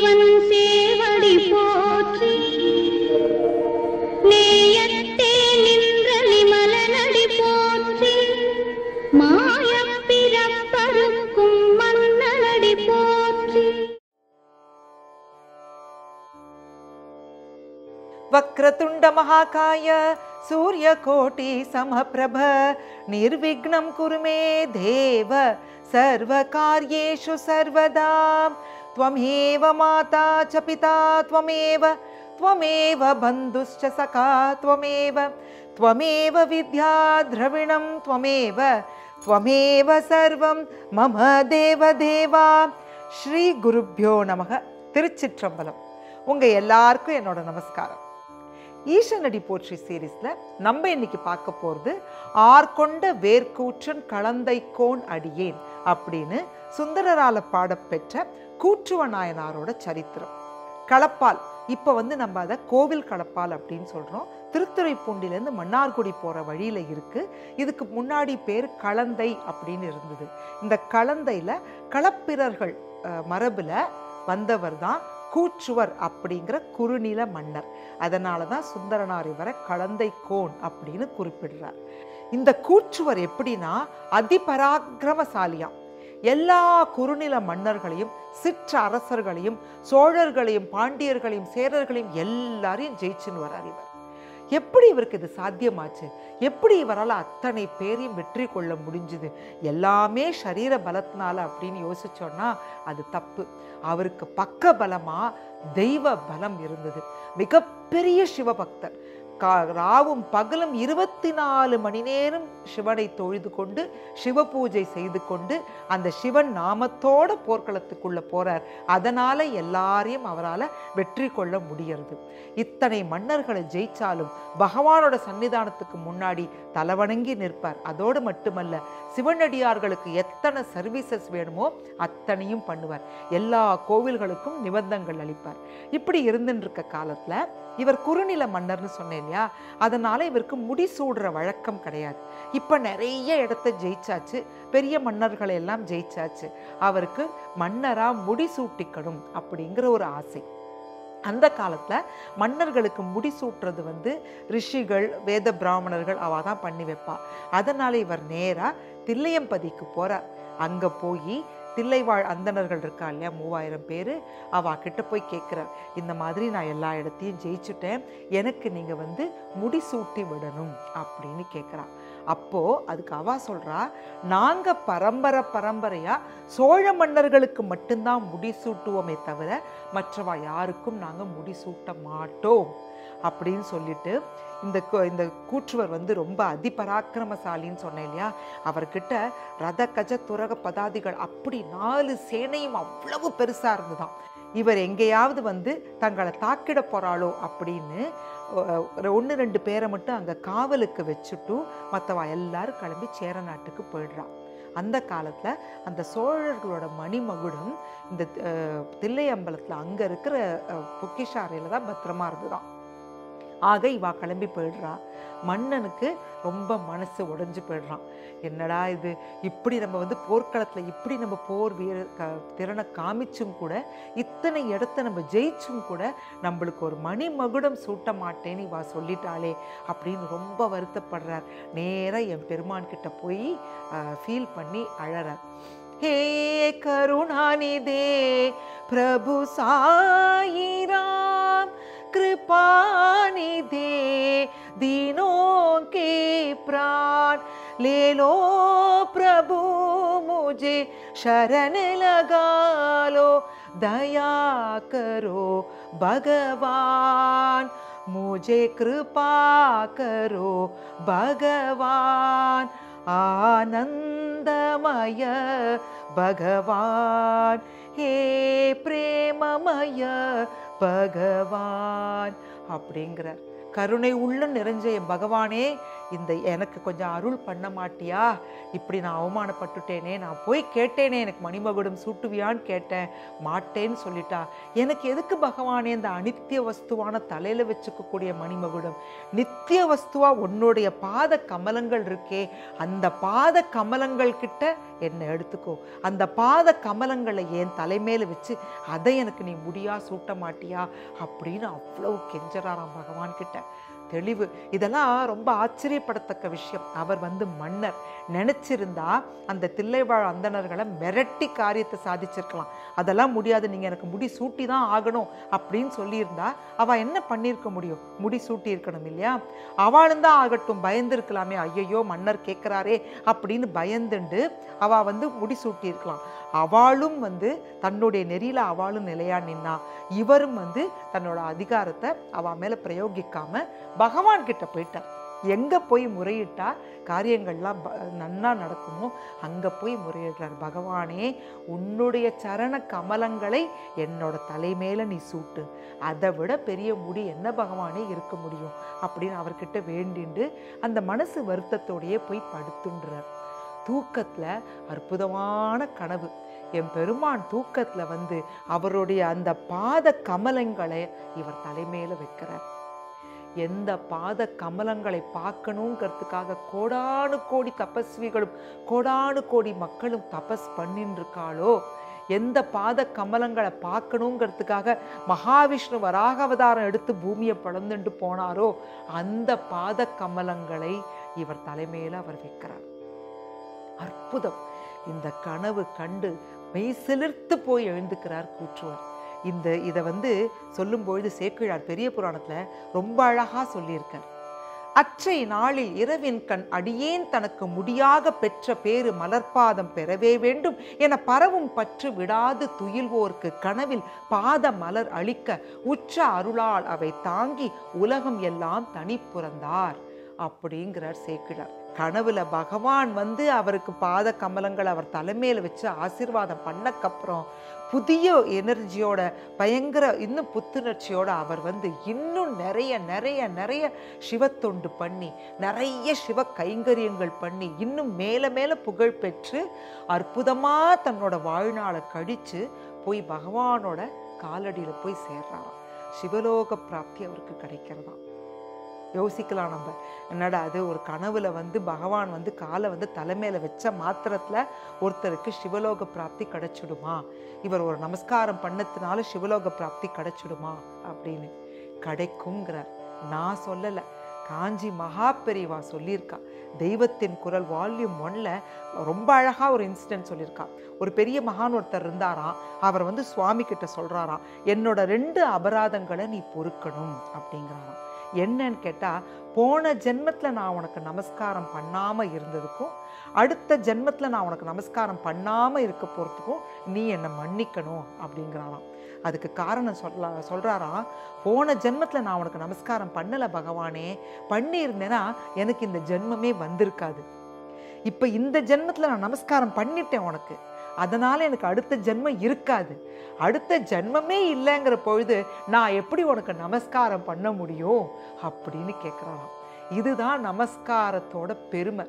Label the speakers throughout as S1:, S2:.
S1: சிவன் சேவடி போற்றி நேயத்தே நின்ற நிமலனடி போற்றி மாயப் பிறப்பறுக்கும் மன்னனடி போற்றி
S2: वक्रतुण्ड महाकाय सूर्यकोटि समप्रभ निर्विघ्नं कुरु मे देव सर्वकार्येषु सर्वदा त्वमेव माता च पिता त्वमेव त्वमेव बन्धुश्च सखा त्वमेव त्वमेव विद्या द्रविणं त्वमेव त्वमेव सर्वं मम देवदेवा ஸ்ரீ குருப்யோ நமக திருச்சிற்றம்பலம் உங்கள் எல்லாருக்கும் என்னோட நமஸ்காரம் ஈசனடி போற்றி சீரீஸில் நம்ம இன்னைக்கு பார்க்க போகிறது ஆர்கொண்ட வேர்க்கூற்றன் கலந்தை கோன் அடியேன் அப்படின்னு சுந்தரரால பாடப்பெற்ற கூற்றுவ நாயனாரோட சரித்திரம் களப்பால் இப்போ வந்து நம்ம அதை கோவில் களப்பால் அப்படின்னு சொல்கிறோம் திருத்துறைப்பூண்டிலேருந்து மன்னார்குடி போகிற வழியில் இருக்குது இதுக்கு முன்னாடி பேர் களந்தை அப்படின்னு இருந்தது இந்த களந்தையில் களப்பிரர்கள் மரபில் வந்தவர் தான் கூற்றுவர் அப்படிங்கிற குறுநில மன்னர் அதனால தான் சுந்தரனார் இவரை கலந்தை கோன் அப்படின்னு குறிப்பிடுறார் இந்த கூற்றுவர் எப்படின்னா அதிபராக்கிரமசாலியாம் எல்லா குறுநில மன்னர்களையும் சிற்ற அரசர்களையும் சோழர்களையும் பாண்டியர்களையும் சேரர்களையும் எல்லாரையும் ஜெயிச்சுன்னு வரார் இவர் எப்படி இவருக்கு இது சாத்தியமாச்சு எப்படி இவரால் அத்தனை பேரையும் வெற்றி கொள்ள முடிஞ்சுது எல்லாமே சரீர பலத்தினால அப்படின்னு யோசிச்சோன்னா அது தப்பு அவருக்கு பக்க பலமா தெய்வ பலம் இருந்தது மிகப்பெரிய சிவபக்தர் கா ராவும் பகலும் இருபத்தி நாலு மணி நேரம் சிவனை தொழுது கொண்டு சிவ பூஜை செய்து கொண்டு அந்த சிவன் நாமத்தோட போர்க்களத்துக்குள்ள போறார் அதனால எல்லாரையும் அவரால் வெற்றி கொள்ள முடியறது இத்தனை மன்னர்களை ஜெயிச்சாலும் பகவானோட சன்னிதானத்துக்கு முன்னாடி தலைவணங்கி நிற்பார் அதோடு மட்டுமல்ல சிவனடியார்களுக்கு எத்தனை சர்வீசஸ் வேணுமோ அத்தனையும் பண்ணுவார் எல்லா கோவில்களுக்கும் நிபந்தங்கள் அளிப்பார் இப்படி இருந்துட்டு இருக்க காலத்துல இவர் குறுநில மன்னர்னு சொன்னேன் இல்லையா அதனால இவருக்கு முடிசூடுற வழக்கம் கிடையாது இப்ப நிறைய இடத்த ஜெயிச்சாச்சு பெரிய மன்னர்களை எல்லாம் ஜெயிச்சாச்சு அவருக்கு மன்னரா முடிசூட்டிக்கணும் அப்படிங்கிற ஒரு ஆசை அந்த காலத்தில் மன்னர்களுக்கு முடிசூட்டுறது வந்து ரிஷிகள் வேத பிராமணர்கள் அவ தான் பண்ணி வைப்பா அதனால இவர் நேராக தில்லையம்பதிக்கு போகிறார் அங்கே போய் தில்லைவாழ் அந்தணர்கள் இருக்கா இல்லையா மூவாயிரம் பேர் அவ கிட்ட போய் கேட்குறார் இந்த மாதிரி நான் எல்லா இடத்தையும் ஜெயிச்சுட்டேன் எனக்கு நீங்கள் வந்து முடிசூட்டி விடணும் அப்படின்னு கேட்குறா அப்போது அதுக்கு அவா சொல்கிறா நாங்கள் பரம்பரை பரம்பரையாக சோழ மன்னர்களுக்கு மட்டும்தான் முடிசூட்டுவோமே தவிர மற்றவா யாருக்கும் நாங்கள் முடிசூட்ட மாட்டோம் அப்படின்னு சொல்லிட்டு இந்த கு- இந்த கூற்றுவர் வந்து ரொம்ப அதிபராக்கிரமசாலின்னு சொன்னேன் இல்லையா அவர்கிட்ட ரத கஜ துரக பதாதிகள் அப்படி நாலு சேனையும் அவ்வளவு பெருசா இருந்துதான் இவர் எங்கேயாவது வந்து தங்களை தாக்கிட போறாளோ அப்படின்னு ஒன்று ரெண்டு பேரை மட்டும் அங்கே காவலுக்கு வச்சுட்டு மற்றவா எல்லாரும் கிளம்பி சேர நாட்டுக்கு போயிடுறான் அந்த காலத்தில் அந்த சோழர்களோட மணிமகுடம் இந்த அஹ், தில்லை அம்பலத்தில் அங்கே இருக்கிற அஹ், பொக்கிஷாரையில் தான் பத்திரமா இருந்துதான் ஆக இவா கிளம்பி போயிடுறா மன்னனுக்கு ரொம்ப மனசு உடைஞ்சு போயிடுறான் என்னடா இது இப்படி நம்ம வந்து போர்க்களத்தில் இப்படி நம்ம போர் வீர க திறனை காமிச்சும் கூட இத்தனை இடத்த நம்ம ஜெயிச்சும் கூட நம்மளுக்கு ஒரு மணிமகுடம் சூட்ட மாட்டேன்னு இவா சொல்லிட்டாளே அப்படின்னு ரொம்ப வருத்தப்படுறார் நேராக என் பெருமான் கிட்ட போய் ஃபீல் பண்ணி அழறார் ஹே கருணாநிதே பிரபு சாயிராம் कृपानिधे दीनों के प्राण ले लो प्रभु मुझे शरण लगा लो दया करो भगवान मुझे कृपा करो भगवान आनंदमय भगवान हे प्रेममय பகவான் அப்படிங்கிறார் கருணை உள்ள நிறைஞ்ச என் பகவானே இந்த எனக்கு கொஞ்சம் அருள் பண்ண மாட்டியா இப்படி நான் அவமானப்பட்டுட்டேனே நான் போய் கேட்டேனே எனக்கு மணிமகுடம் சூட்டுவியான்னு கேட்டேன் மாட்டேன்னு சொல்லிட்டா எனக்கு எதுக்கு பகவானே இந்த அனித்திய வஸ்துவான தலையில் வச்சுக்கக்கூடிய மணிமகுடம் நித்திய வஸ்துவா உன்னுடைய பாத கமலங்கள் இருக்கே அந்த பாத கமலங்கள் கிட்ட என்னை எடுத்துக்கோ அந்த பாத கமலங்களை என் தலைமையில வச்சு அதை எனக்கு நீ முடியா சூட்ட மாட்டியா அப்படின்னு அவ்வளவு கெஞ்சறாராம் பகவான் கிட்ட தெளிவு இதெல்லாம் ரொம்ப ஆச்சரியப்படத்தக்க விஷயம் அவர் வந்து மன்னர் நினைச்சிருந்தா அந்த தில்லைவாழ் அந்தணர்களை மிரட்டி காரியத்தை சாதிச்சிருக்கலாம் அதெல்லாம் முடியாது நீங்க எனக்கு முடி சூட்டி தான் ஆகணும் அப்படின்னு சொல்லியிருந்தா அவ என்ன பண்ணியிருக்க முடியும் முடி சூட்டி இருக்கணும் இல்லையா அவளும் தான் ஆகட்டும் பயந்துருக்கலாமே ஐயையோ மன்னர் கேட்குறாரே அப்படின்னு பயந்துண்டு அவ வந்து முடி சூட்டி இருக்கலாம் அவளும் வந்து தன்னுடைய நெறியில அவளும் நிலையா நின்னா இவரும் வந்து தன்னோட அதிகாரத்தை அவ மேல பிரயோகிக்காம பகவான் கிட்ட போயிட்டார் எங்க போய் முறையிட்டா காரியங்கள்லாம் ப- நன்னா நடக்குமோ அங்க போய் முறையிடுறார் பகவானே உன்னுடைய சரண கமலங்களை என்னோட தலைமையில நீ சூட்டு அதை விட பெரிய முடி என்ன பகவானே இருக்க முடியும் அப்படின்னு அவர்கிட்ட வேண்டிண்டு அந்த மனசு வருத்தத்தோடயே போய் படுத்துன்றார் தூக்கத்துல அற்புதமான கனவு என் பெருமான் தூக்கத்துல வந்து அவருடைய அந்த பாத கமலங்களை இவர் தலைமையில வைக்கிறார் எந்த பாத கமலங்களை பார்க்கணுங்கிறதுக்காக கோடானு கோடி தபஸ்விகளும் கோடானு கோடி மக்களும் தபஸ் பண்ணின்னு இருக்காளோ எந்த பாத கமலங்களை பார்க்கணுங்கிறதுக்காக மகாவிஷ்ணு வராக அவதாரம் எடுத்து பூமியை பிளந்துண்டு போனாரோ அந்த பாத கமலங்களை இவர் தலைமையில அவர் வைக்கிறார் அற்புதம் இந்த கனவு கண்டு மெய் சிலிர்த்து போய் எழுந்துக்கிறார் கூற்றுவர் இந்த இதை வந்து சொல்லும்பொழுது சேக்கிழார் பெரிய புராணத்துல ரொம்ப அழகா சொல்லியிருக்கார் அற்றை நாளில் இரவின் கண் அடியேன் தனக்கு முடியாக பெற்ற பேறு மலர்பாதம் பெறவே வேண்டும் என பரவும் பற்று விடாது துயில்வோர்க்கு கனவில் பாத மலர் அளிக்க உற்ற அருளால் அவை தாங்கி உலகம் எல்லாம் தனி புறந்தார் அப்படிங்கிறார் சேக்கிழார் கனவுல பகவான் வந்து அவருக்கு பாத கமலங்கள் அவர் தலைமையில வச்சு ஆசீர்வாதம் பண்ணக்கப்புறம் புதிய எனர்ஜியோட பயங்கர இன்னும் புத்துணர்ச்சியோட அவர் வந்து இன்னும் நிறைய நிறைய நிறைய சிவத்தொண்டு பண்ணி நிறைய சிவ கைங்கரியங்கள் பண்ணி இன்னும் மேல மேல புகழ் பெற்று அற்புதமா தன்னோட வாழ்நாளை கழிச்சு போய் பகவானோட காலடியில போய் சேர்றாராம் சிவலோக பிராப்தி அவருக்கு கிடைக்கிறதாம் யோசிக்கலாம் நம்ம என்னடா அது ஒரு கனவுல வந்து பகவான் வந்து காலை வந்து தலைமையில வச்ச மாத்திரத்துல ஒருத்தருக்கு சிவலோக பிராப்தி கிடைச்சிடுமா இவர் ஒரு நமஸ்காரம் பண்ணதுனால சிவலோக பிராப்தி கிடைச்சிடுமா அப்படின்னு கிடைக்குங்கிறார் நான் சொல்லலை காஞ்சி மகா பெரியவா சொல்லியிருக்கா தெய்வத்தின் குரல் வால்யூம் ஒன்ல ரொம்ப அழகா ஒரு இன்சிடென்ட் சொல்லியிருக்கா ஒரு பெரிய மகான் ஒருத்தர் இருந்தாராம் அவர் வந்து சுவாமி கிட்ட சொல்றாராம் என்னோட ரெண்டு அபராதங்களை நீ பொறுக்கணும் அப்படிங்கிறாராம் என்னன்னு கேட்டா போன ஜென்மத்துல நான் உனக்கு நமஸ்காரம் பண்ணாம இருந்ததுக்கும் அடுத்த ஜென்மத்துல நான் உனக்கு நமஸ்காரம் பண்ணாம இருக்க போறதுக்கும் நீ என்னை மன்னிக்கணும் அப்படிங்கிறாராம் அதுக்கு காரணம் சொல்ல சொல்றாராம் போன ஜென்மத்துல நான் உனக்கு நமஸ்காரம் பண்ணல பகவானே பண்ணியிருந்தேன்னா எனக்கு இந்த ஜென்மமே வந்திருக்காது இப்ப இந்த ஜென்மத்துல நான் நமஸ்காரம் பண்ணிட்டேன் உனக்கு அதனால எனக்கு அடுத்த ஜென்மம் இருக்காது அடுத்த ஜென்மமே இல்லைங்கிற பொழுது நான் எப்படி உனக்கு நமஸ்காரம் பண்ண முடியும் அப்படின்னு கேட்குறாராம் இதுதான் நமஸ்காரத்தோட பெருமை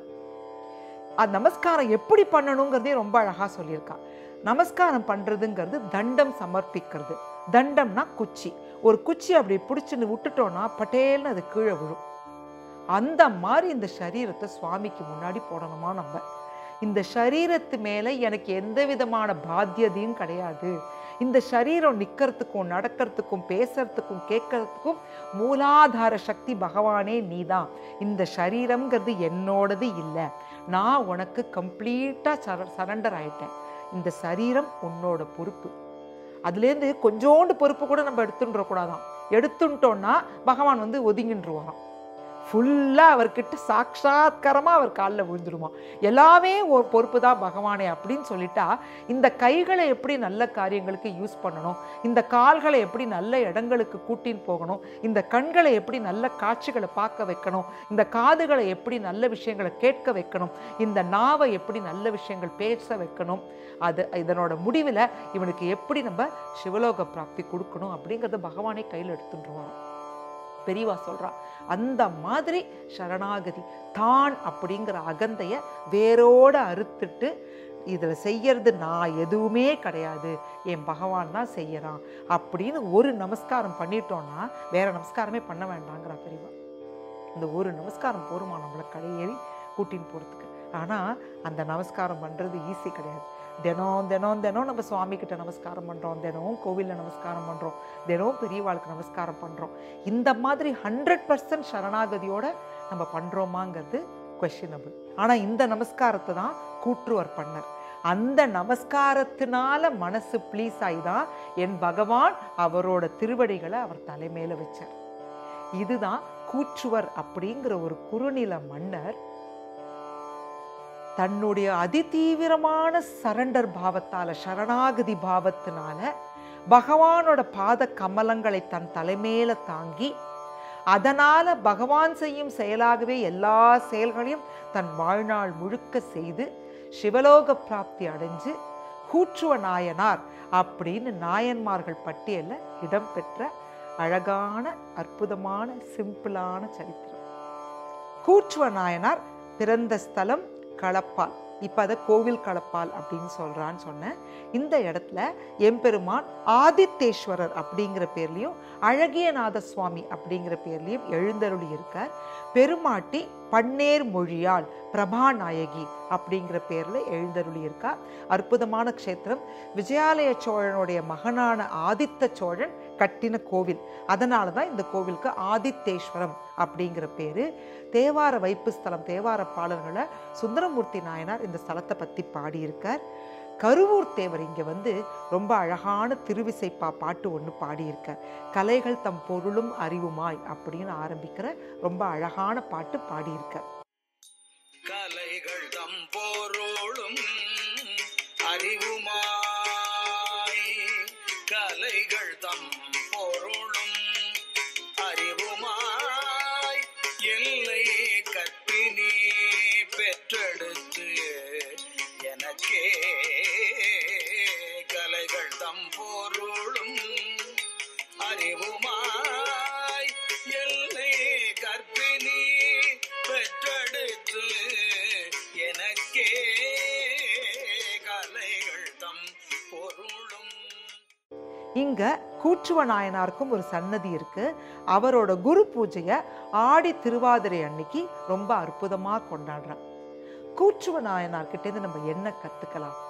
S2: அது நமஸ்காரம் எப்படி பண்ணணுங்கிறதே ரொம்ப அழகா சொல்லியிருக்கா நமஸ்காரம் பண்றதுங்கிறது தண்டம் சமர்ப்பிக்கிறது தண்டம்னா குச்சி ஒரு குச்சி அப்படி பிடிச்சின்னு விட்டுட்டோம்னா பட்டேல்னு அது கீழே விழும் அந்த மாதிரி இந்த சரீரத்தை சுவாமிக்கு முன்னாடி போடணுமா நம்ம இந்த சரீரத்து மேலே எனக்கு எந்த விதமான பாத்தியதையும் கிடையாது இந்த சரீரம் நிற்கிறதுக்கும் நடக்கிறதுக்கும் பேசுறதுக்கும் கேட்கறதுக்கும் மூலாதார சக்தி பகவானே நீதான் இந்த சரீரம்ங்கிறது என்னோடது இல்லை நான் உனக்கு கம்ப்ளீட்டாக சர சரண்டர் ஆயிட்டேன் இந்த சரீரம் உன்னோட பொறுப்பு அதுலேருந்து கொஞ்சோண்டு பொறுப்பு கூட நம்ம எடுத்துன்ற கூடாதாம் எடுத்துட்டோம்னா பகவான் வந்து ஒதுங்கின்றுவாராம் ஃபுல்லாக அவர்கிட்ட சாட்சாத்காரமாக அவர் காலில் விழுந்துடுமா எல்லாமே ஒரு பொறுப்பு தான் பகவானே அப்படின்னு சொல்லிட்டா இந்த கைகளை எப்படி நல்ல காரியங்களுக்கு யூஸ் பண்ணணும் இந்த கால்களை எப்படி நல்ல இடங்களுக்கு கூட்டின்னு போகணும் இந்த கண்களை எப்படி நல்ல காட்சிகளை பார்க்க வைக்கணும் இந்த காதுகளை எப்படி நல்ல விஷயங்களை கேட்க வைக்கணும் இந்த நாவை எப்படி நல்ல விஷயங்கள் பேச வைக்கணும் அது இதனோட முடிவில் இவனுக்கு எப்படி நம்ம சிவலோக பிராப்தி கொடுக்கணும் அப்படிங்கிறத பகவானே கையில் எடுத்துட்டுருவாராம் பெரியவா சொல்றா அந்த மாதிரி சரணாகதி தான் அப்படிங்கிற அகந்தைய வேரோட அறுத்துட்டு இதில் செய்யறது நான் எதுவுமே கிடையாது என் பகவான் தான் செய்யறான் அப்படின்னு ஒரு நமஸ்காரம் பண்ணிட்டோம்னா வேற நமஸ்காரமே பண்ண வேண்டாங்கிறா பெரியவா இந்த ஒரு நமஸ்காரம் போருமா நம்மளை கடையேறி கூட்டின்னு போகிறதுக்கு ஆனால் அந்த நமஸ்காரம் பண்ணுறது ஈஸி கிடையாது தினம் தினம் தினம் நம்ம சுவாமி கிட்ட நமஸ்காரம் பண்ணுறோம் தினம் கோவிலில் நமஸ்காரம் பண்ணுறோம் தினம் பெரியவாளுக்கு நமஸ்காரம் பண்ணுறோம் இந்த மாதிரி ஹண்ட்ரட் பர்சன்ட் சரணாகதியோட நம்ம பண்ணுறோமாங்கிறது கொஷினபிள் ஆனால் இந்த நமஸ்காரத்தை தான் கூற்றுவர் பண்ணர் அந்த நமஸ்காரத்தினால மனசு ப்ளீஸ் ஆகி தான் என் பகவான் அவரோட திருவடிகளை அவர் தலைமையில வச்சார் இதுதான் கூற்றுவர் அப்படிங்கிற ஒரு குறுநில மன்னர் தன்னுடைய அதிதீவிரமான சரண்டர் பாவத்தால சரணாகதி பாவத்தினால பகவானோட பாத கமலங்களை தன் தலைமையில தாங்கி அதனால பகவான் செய்யும் செயலாகவே எல்லா செயல்களையும் தன் வாழ்நாள் முழுக்க செய்து சிவலோக பிராப்தி அடைஞ்சு கூற்றுவ நாயனார் அப்படின்னு நாயன்மார்கள் பட்டியல்ல இடம்பெற்ற அழகான அற்புதமான சிம்பிளான சரித்திரம் கூற்றுவ நாயனார் பிறந்த ஸ்தலம் களப்பால் இப்போ அதை கோவில் களப்பால் அப்படின்னு சொல்றான்னு சொன்னேன் இந்த இடத்துல எம்பெருமான் ஆதித்தேஸ்வரர் அப்படிங்கிற பேர்லையும் அழகியநாத சுவாமி அப்படிங்கிற பேர்லையும் எழுந்தருளி இருக்கார் பெருமாட்டி பன்னேர் மொழியால் பிரபாநாயகி அப்படிங்கிற பேர்ல எழுந்தருளி இருக்கா அற்புதமான க்ஷேத்திரம் விஜயாலய சோழனுடைய மகனான ஆதித்த சோழன் கட்டின கோவில் அதனால தான் இந்த கோவிலுக்கு ஆதித்தேஸ்வரம் அப்படிங்கிற பேரு தேவார வைப்பு ஸ்தலம் தேவார பாடல்களை சுந்தரமூர்த்தி நாயனார் இந்த ஸ்தலத்தை பற்றி பாடியிருக்கார் கருவூர் தேவர் இங்கே வந்து ரொம்ப அழகான திருவிசைப்பா பாட்டு ஒன்று பாடியிருக்கார் கலைகள் தம் பொருளும் அறிவுமாய் அப்படின்னு ஆரம்பிக்கிற ரொம்ப அழகான பாட்டு பாடியிருக்கார்
S3: கலைகள் தம் போரோளும் அறிவுமாய் கலைகள் தம் பொருளும் அறிவுமாய் எல்லை கற்பினி பெற்றெடுத்து எனக்கே கலைகள் தம் பொருளும் அறிவுமாய் எல்லை கற்பினி பெற்றெடுத்து எனக்கே கலைகள் தம் பொருளும்
S2: இங்க கூற்றுவ நாயனாருக்கும் ஒரு சன்னதி இருக்கு அவரோட குரு பூஜையை ஆடி திருவாதிரை அன்னைக்கு ரொம்ப அற்புதமா கொண்டாடுறான் கூற்றுவ நாயனார் கிட்டேருந்து நம்ம என்ன கத்துக்கலாம்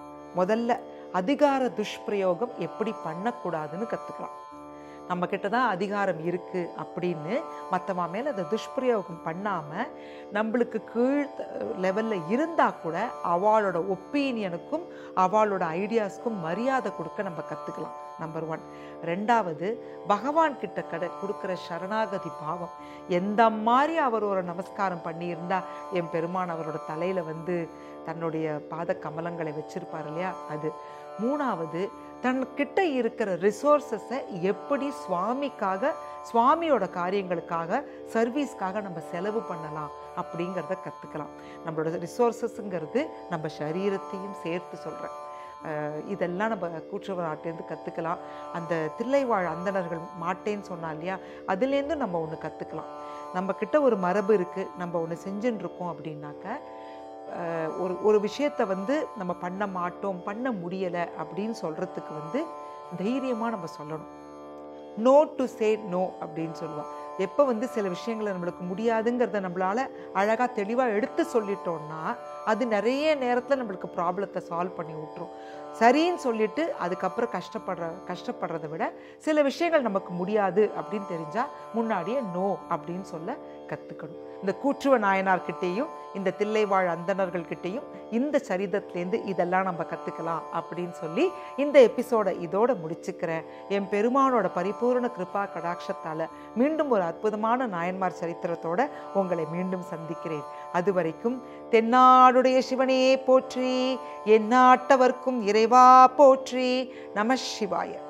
S2: முதல்ல அதிகார துஷ்பிரயோகம் எப்படி பண்ணக்கூடாதுன்னு கத்துக்கலாம் நம்ம கிட்ட தான் அதிகாரம் இருக்கு அப்படின்னு மற்றவா மேல அதை துஷ்பிரயோகம் பண்ணாம நம்மளுக்கு கீழ் லெவல்ல இருந்தா கூட அவளோட ஒப்பீனியனுக்கும் அவளோட ஐடியாஸ்க்கும் மரியாதை கொடுக்க நம்ம கத்துக்கலாம் நம்பர் ஒன் ரெண்டாவது பகவான் கிட்ட கட கொடுக்குற சரணாகதி பாவம் எந்த மாதிரி அவர் ஒரு நமஸ்காரம் பண்ணியிருந்தா என் பெருமான் அவரோட தலையில வந்து தன்னுடைய பாத கமலங்களை வச்சிருப்பார் இல்லையா அது மூணாவது தன் கிட்ட இருக்கிற ரிசோர்ஸஸை எப்படி சுவாமிக்காக சுவாமியோட காரியங்களுக்காக சர்வீஸ்க்காக நம்ம செலவு பண்ணலாம் அப்படிங்கிறத கற்றுக்கலாம் நம்மளோட ரிசோர்ஸஸ்ங்கிறது நம்ம சரீரத்தையும் சேர்த்து சொல்கிறேன் இதெல்லாம் நம்ம கூற்றுவராட்டேருந்து கற்றுக்கலாம் அந்த தில்லைவாழ் அந்தணர்கள் மாட்டேன்னு சொன்னா இல்லையா அதுலேருந்து நம்ம ஒன்று கற்றுக்கலாம் நம்ம கிட்ட ஒரு மரபு இருக்குது நம்ம ஒன்று செஞ்சுன்னு இருக்கோம் அப்படின்னாக்க அஹ், ஒரு ஒரு விஷயத்தை வந்து நம்ம பண்ண மாட்டோம் பண்ண முடியலை அப்படின்னு சொல்கிறதுக்கு வந்து தைரியமாக நம்ம சொல்லணும் நோ டு சே நோ அப்படின்னு சொல்லுவாள் எப்போ வந்து சில விஷயங்களை நம்மளுக்கு முடியாதுங்கிறத நம்மளால அழகாக தெளிவாக எடுத்து சொல்லிட்டோம்னா அது நிறைய நேரத்தில் நம்மளுக்கு ப்ராப்ளத்தை சால்வ் பண்ணி விட்டுரும் சரின்னு சொல்லிட்டு அதுக்கப்புறம் கஷ்டப்படுற கஷ்டப்படுறதை விட சில விஷயங்கள் நமக்கு முடியாது அப்படின்னு தெரிஞ்சால் முன்னாடியே நோ அப்படின்னு சொல்ல கற்றுக்கணும் இந்த கூற்றுவ நாயனார்கிட்டேயும் இந்த தில்லைவாழ் அந்தணர்கள்கிட்டேயும் இந்த சரிதத்துலேருந்து இதெல்லாம் நம்ம கற்றுக்கலாம் அப்படின்னு சொல்லி இந்த எபிசோடை இதோட முடிச்சுக்கிறேன் என் பெருமானோட பரிபூரண கிருபா கடாட்சத்தால் மீண்டும் ஒரு அற்புதமான நாயன்மார் சரித்திரத்தோட உங்களை மீண்டும் சந்திக்கிறேன் அது வரைக்கும் தென்னாடுடைய சிவனே போற்றி எந்நாட்டவர்க்கும் இறைவா போற்றி நம சிவாய